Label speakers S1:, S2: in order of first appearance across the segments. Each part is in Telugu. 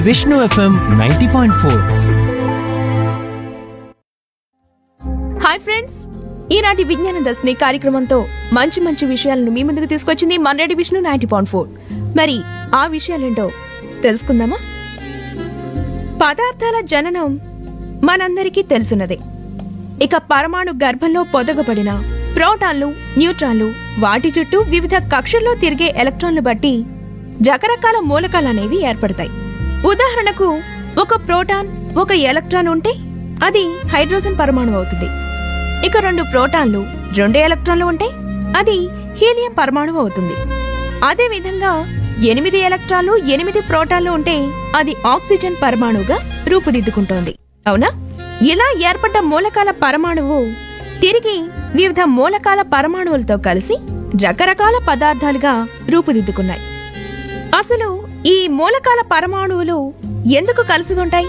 S1: Vishnu FM ninety point four
S2: hi friends ఈనాటి విజ్ఞాన దర్శిని కార్యక్రమంతో మంచి మంచి విషయాలను మీ ముందుకు తీసుకొచ్చింది మన్రెడ్డి విష్ణు నైన్టీ పాయింట్ ఫోర్ మరి ఆ విషయాలేంటో తెలుసుకుందామా పదార్థాల జననం మనందరికీ తెలుసున్నదే ఇక పరమాణు గర్భంలో పొదగబడిన ప్రోటాన్లు న్యూట్రాన్లు వాటి చుట్టూ వివిధ కక్షల్లో తిరిగే ఎలక్ట్రాన్లు బట్టి రకరకాల మూలకాలనేవి ఏర్పడతాయి ఉదాహరణకు ఒక ప్రోటాన్ ఒక ఎలక్ట్రాన్ ఉంటే అది హైడ్రోజన్ పరమాణు అవుతుంది ఇక రెండు ప్రోటాన్లు రెండు ఎలక్ట్రాన్లు ఉంటే అది హీలియం పరమాణువు అవుతుంది అదే విధంగా ఎనిమిది ఎలక్ట్రాన్లు ఎనిమిది ప్రోటాన్లు ఉంటే అది ఆక్సిజన్ పరమాణువుగా రూపుదిద్దుకుంటోంది అవునా ఇలా ఏర్పడ్డ మూలకాల పరమాణువు తిరిగి వివిధ మూలకాల పరమాణువులతో కలిసి రకరకాల పదార్థాలుగా రూపుదిద్దుకున్నాయి అసలు ఈ మూలకాల పరమాణువులు ఎందుకు కలిసి ఉంటాయి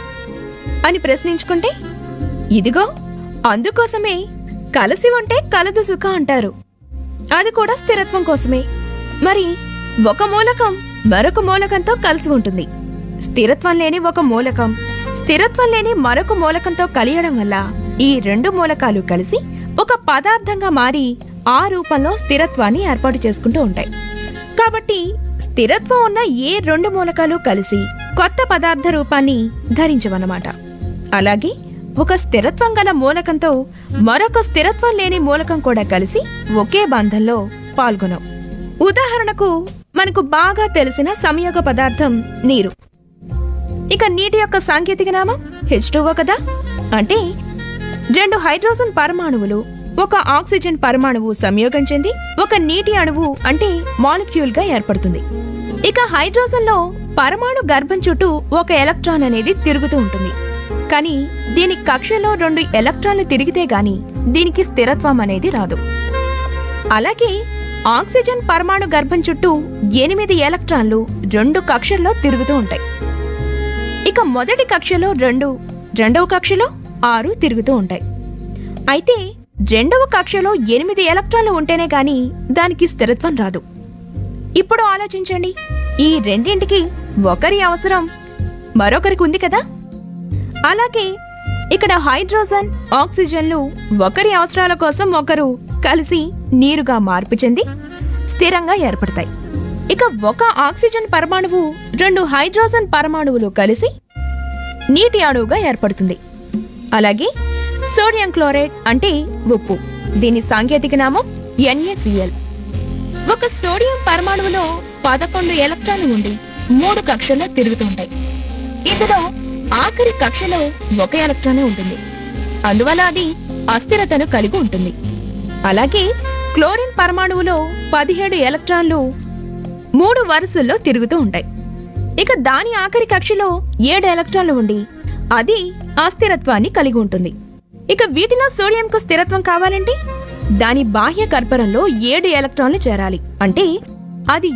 S2: అని ప్రశ్నించుకుంటే ఇదిగో అందుకోసమే కలిసి ఉంటే కలదు సుఖ అంటారు అది కూడా స్థిరత్వం కోసమే మరి ఒక మూలకం మరొక మూలకంతో కలిసి ఉంటుంది స్థిరత్వం లేని ఒక మూలకం స్థిరత్వం లేని మరొక మూలకంతో కలియడం వల్ల ఈ రెండు మూలకాలు కలిసి ఒక పదార్థంగా మారి ఆ రూపంలో స్థిరత్వాన్ని ఏర్పాటు చేసుకుంటూ ఉంటాయి కాబట్టి స్థిరత్వం ఉన్న ఏ రెండు మూలకాలు కలిసి కొత్త పదార్థ రూపాన్ని ధరించవన్నమాట అలాగే ఒక స్థిరత్వం గల మూలకంతో మరొక స్థిరత్వం లేని మూలకం కూడా కలిసి ఒకే బంధంలో పాల్గొనవు ఉదాహరణకు మనకు బాగా తెలిసిన సంయోగ పదార్థం నీరు ఇక నీటి యొక్క సాంకేతిక నామం హెచ్ కదా అంటే రెండు హైడ్రోజన్ పరమాణువులు ఒక ఆక్సిజన్ పరమాణువు సంయోగం చెంది ఒక నీటి అణువు అంటే మాలిక్యూల్ గా ఏర్పడుతుంది ఇక హైడ్రోజన్ లో పరమాణు గర్భం చుట్టూ ఒక ఎలక్ట్రాన్ అనేది తిరుగుతూ ఉంటుంది కానీ దీని కక్షలో రెండు ఎలక్ట్రాన్లు తిరిగితే గాని దీనికి స్థిరత్వం అనేది రాదు అలాగే ఆక్సిజన్ పరమాణు గర్భం చుట్టూ ఎనిమిది ఎలక్ట్రాన్లు రెండు కక్షల్లో తిరుగుతూ ఉంటాయి ఇక మొదటి కక్షలో రెండు రెండవ కక్షలో ఆరు తిరుగుతూ ఉంటాయి అయితే రెండవ కక్షలో ఎనిమిది ఎలక్ట్రాన్లు ఉంటేనే గాని దానికి స్థిరత్వం రాదు ఇప్పుడు ఆలోచించండి ఈ రెండింటికి ఒకరి అవసరం మరొకరికి ఉంది కదా అలాగే ఇక్కడ హైడ్రోజన్ ఆక్సిజన్లు ఒకరి అవసరాల కోసం ఒకరు కలిసి నీరుగా మార్పు చెంది స్థిరంగా ఏర్పడతాయి ఇక ఒక ఆక్సిజన్ పరమాణువు రెండు హైడ్రోజన్ పరమాణువులు కలిసి నీటి అణువుగా ఏర్పడుతుంది అలాగే సోడియం క్లోరైడ్ అంటే ఉప్పు దీని సాంకేతిక నామం ఎన్ఏసిఎల్ ఒక సోడియం పరమాణువులో పదకొండు ఎలక్ట్రాన్లు ఉండి మూడు కక్షల్లో తిరుగుతూ ఉంటాయి ఇందులో ఆఖరి కక్షలో ఒక ఎలక్ట్రానే ఉంటుంది అందువల్ల అది అస్థిరతను కలిగి ఉంటుంది అలాగే క్లోరిన్ పరమాణువులో పదిహేడు ఎలక్ట్రాన్లు మూడు వరుసల్లో తిరుగుతూ ఉంటాయి ఇక దాని ఆఖరి కక్షలో ఏడు ఎలక్ట్రాన్లు ఉండి అది అస్థిరత్వాన్ని కలిగి ఉంటుంది ఇక వీటిలో సోడియంకు స్థిరత్వం కావాలంటే దాని బాహ్య కర్పరంలో ఏడు ఎలక్ట్రాన్లు చేరాలి అంటే అది